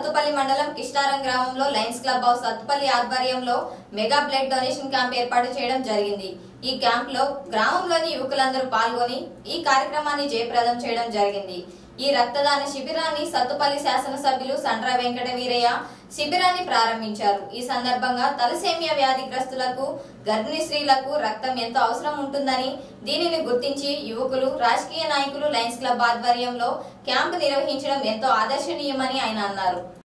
సత్తుపల్లి మండలం కిష్టారం గ్రామంలో Lions club of Sathupalli ఆధ్వర్యంలో మెగా బ్లడ్ డొనేషన్ క్యాంప్ ఏర్పాటు చేయడం జరిగింది ఈ క్యాంప్ లో గ్రామంలోని యువకులందరూ పాల్గొని ఈ కార్యక్రమాన్ని జయప్రదం చేయడం జరిగింది ఈ రక్తదాన శిబిరాన్ని సత్తుపల్లి శాసనసభ్యులు సండ్ర వెంకట వీరయ్య శిబిరాన్ని ప్రారంభించారు ఈ సందర్భంగా తలసేమియా వ్యాధిగ్రస్తులకు గర్భిణీ స్త్రీలకు రక్తం ఎంతో అవసరం ఉంటుందని దీనిని గుర్తించి యువకులు రాజకీయ నాయకులు లయన్స్ క్లబ్ ఆధ్వర్యంలో క్యాంపు నిర్వహించడం ఎంతో ఆదర్శనీయమని ఆయన అన్నారు